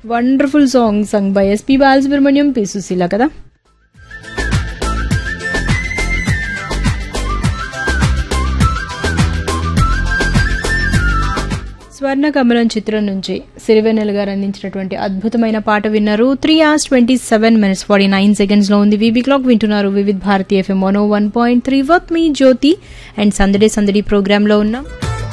wonderful song sung by SP Balasubrahmanyam P Susheela కదా స్వర్ణ కమలం చిత్రం నుంచి సిరివెన్నెల గారు అందించినటువంటి అద్భుతమైన పాట విన్నారు three hours twenty seven minutes forty nine seconds లో ఉంది వీబీ క్లాక్ వింటున్నారు Vividh Bharati FM mono one point three వర్క్ మీ జ్యోతి అండ్ సందడే సందడి ప్రోగ్రామ్ లో ఉన్నాం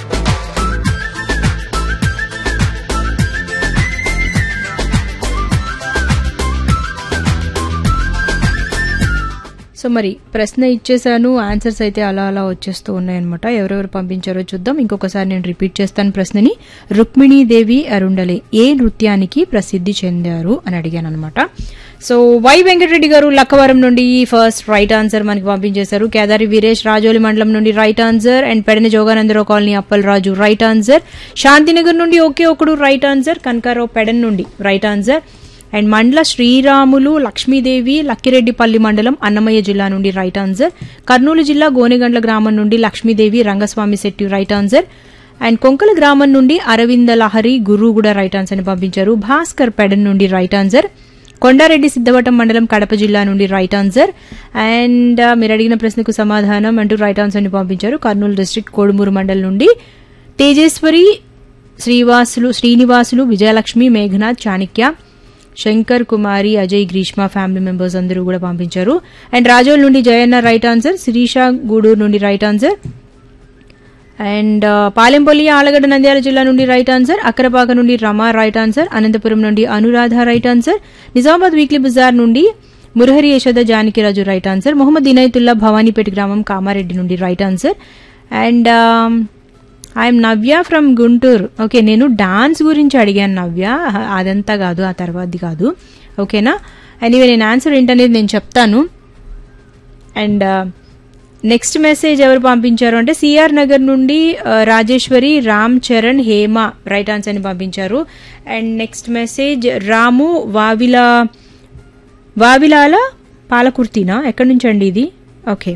సో మరి ప్రశ్న ఇచ్చేసాను ఆన్సర్స్ అయితే అలా అలా వచ్చేస్తూ ఉన్నాయన్నమాట ఎవరెవరు పంపించారో చూద్దాం ఇంకొకసారి నేను రిపీట్ చేస్తాను ప్రశ్నని రుక్మిణీదేవి అరుండలే ఏ నృత్యానికి ప్రసిద్ధి చెందారు అని అడిగాను అనమాట సో వై వెంకటరెడ్డి గారు లక్కవరం నుండి ఫస్ట్ రైట్ ఆన్సర్ మనకి పంపించేశారు కేదారి వీరేష్ రాజోలి మండలం నుండి right answer and Pedana Joganandarao colony Appal Raju right answer Shantinagar నుండి ఒకే ఒకడు రైట్ ఆన్సర్ కనకారావు పెడన్ నుండి రైట్ ఆన్సర్ అండ్ మండల శ్రీరాములు లక్ష్మీదేవి లక్కిరెడ్డిపల్లి మండలం అన్నమయ్య జిల్లా నుండి రైట్ ఆన్సర్ కర్నూలు జిల్లా గోనెగండ్ల గ్రామం నుండి Lakshmidevi Rangaswamy Shetty right answer and Konkala గ్రామం నుండి అరవింద లహరి గురు కూడా రైట్ ఆన్సర్ ని పంపించారు భాస్కర్ పెడన్ నుండి రైట్ ఆన్సర్ కొండారెడ్డి సిద్ధవటం మండలం కడప జిల్లా నుండి రైట్ ఆన్సర్ అండ్ మీరు అడిగిన ప్రశ్నకు సమాధానం అంటూ రైట్ ఆన్సర్ ని పంపించారు కర్నూలు డిస్ట్రిక్ట్ కోడుమూరు మండలం నుండి తేజేశ్వరి శ్రీవాసులు శ్రీనివాసులు విజయలక్ష్మి మేఘనాథ్ చాణిక్య శంకర్ కుమారి అజయ్ గ్రీష్మ ఫ్యామిలీ మెంబర్స్ అందరూ కూడా పంపించారు అండ్ రాజోల్ నుండి జయన్న రైట్ ఆన్సర్ శిరీష గూడూరు నుండి right answer and Palempalli Allagadda Nandyal జిల్లా నుండి రైట్ ఆన్సర్ అక్కరపాక నుండి రమా రైట్ ఆన్సర్ అనంతపురం నుండి Anuradha right answer Nizamabad weekly bazaar నుండి మురహరి యశోద జానకిరాజు రైట్ ఆన్సర్ మొహమ్మద్ ఇనాయతుల్లా భవానీపేట గ్రామం కామారెడ్డి నుండి right answer and I'm Navya from Guntur okay నేను డాన్స్ గురించి అడిగాను నవ్య అదంతా కాదు ఆ తర్వాతది కాదు ఓకేనా ఎనీవే నేను ఆన్సర్ ఏంటనేది నేను చెప్తాను అండ్ నెక్స్ట్ మెసేజ్ ఎవరు పంపించారు అంటే సిఆర్ నగర్ నుండి రాజేశ్వరి రామ్ చరణ్ హేమ రైట్ ఆన్సర్ ని పంపించారు and next message Ramu Vavila Vavilala పాలకుర్తినా ఎక్కడి నుంచి అండి ఇది ఓకే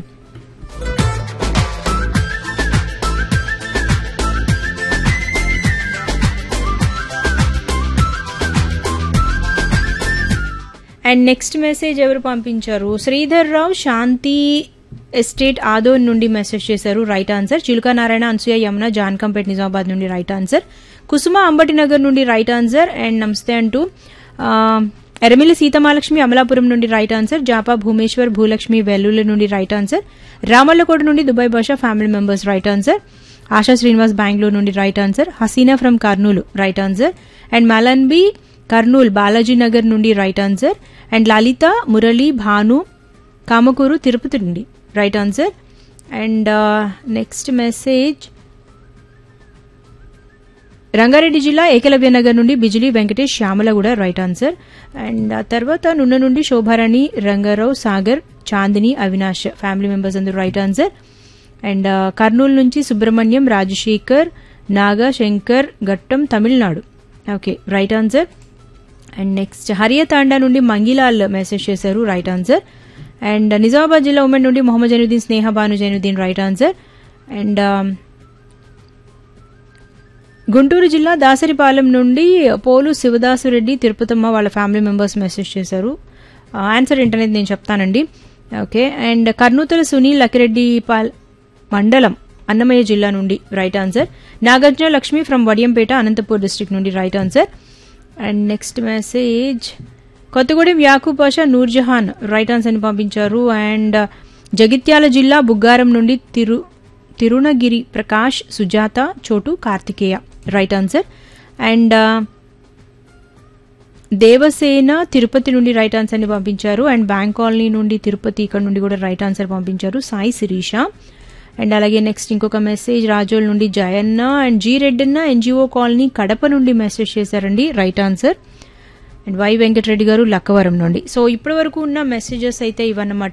అండ్ నెక్స్ట్ మెసేజ్ ఎవరు పంపించారు శ్రీధర్ రావు శాంతి ఎస్టేట్ ఆదోన్ నుండి మెసేజ్ చేశారు రైట్ ఆన్సర్ చిలుకా నారాయణ అన్సూయ యమున జాన్కంపేట్ నిజామాబాద్ నుండి రైట్ ఆన్సర్ కుసుమ అంబటి నగర్ నుండి రైట్ ఆన్సర్ అండ్ నమస్తే అంటూ ఎరమిలి సీతమాలక్ష్మి అమలాపురం నుండి రైట్ ఆన్సర్ జాపా భూమేశ్వర్ భూలక్ష్మి వెల్లుల నుండి రైట్ ఆన్సర్ రామల్లకోట నుండి Dubai Basha family members right answer Asha Srinivas Bengaluru నుండి right answer Haseena from Kurnool right answer and Malanbi Kurnool Balaji Nagar నుండి right answer and Lalitha Murali Bhanu Kamakuru Tirupati నుండి right answer and next message Rangareddy జిల్లా ఏకలవ్య నగర్ నుండి బిజిలీ వెంకటేష్ శ్యామల కూడా రైట్ ఆన్సర్ అండ్ ఆ తర్వాత నున్న నుండి శోభారాణి రంగారావు సాగర్ చాందిని అవినాష్ ఫ్యామిలీ మెంబర్స్ అందరూ రైట్ ఆన్సర్ అండ్ కర్నూలు నుంచి Subrahmanyam Rajasekhar Naga Shankar Ghattam Tamil Nadu okay right answer and next Hariyathanda నుండి మంగిలాల్ మెసేజ్ చేశారు రైట్ ఆన్సర్ అండ్ నిజామాబాద్ జిల్లా ఉమెన్ నుండి Mohammed Zainuddin Sneha Banu Zainuddin right answer and Guntur జిల్లా దాసరిపాలెం నుండి పోలు శివదాసురెడ్డి తిరుపతమ్మ వాళ్ళ ఫ్యామిలీ మెంబర్స్ మెసేజ్ చేశారు ఆన్సర్ ఏంటనేది నేను చెప్తానండి ఓకే అండ్ కర్నూతల సునీల్ లకిరెడ్డి పాల్ మండలం అన్నమయ్య జిల్లా నుండి right answer Nagarjuna Lakshmi from Vadiyampeta Anantapur district నుండి right answer and next message Kothagudem Yakub Pasha Noorjahan right answer అని పంపించారు అండ్ జగిత్యాల జిల్లా బుగ్గారం నుండి తిరు తిరుణగిరి Prakash Sujatha Chotu Karthikeya right answer and Devasena Tirupati నుండి రైట్ ఆన్సర్ ని పంపించారు అండ్ బ్యాంక్ కాలనీ నుండి తిరుపతి ఇక్కడ నుండి కూడా రైట్ ఆన్సర్ పంపించారు సాయి శిరీష అండ్ అలాగే నెక్స్ట్ ఇంకొక మెసేజ్ రాజోల్ నుండి Jayanna and G Reddanna NGO colony Kadapa నుండి మెసేజ్ చేశారండి right answer and Y Venkatareddy గారు లక్కవరం నుండి సో ఇప్పటి వరకు ఉన్న మెసేజెస్ అయితే ఇవన్నమాట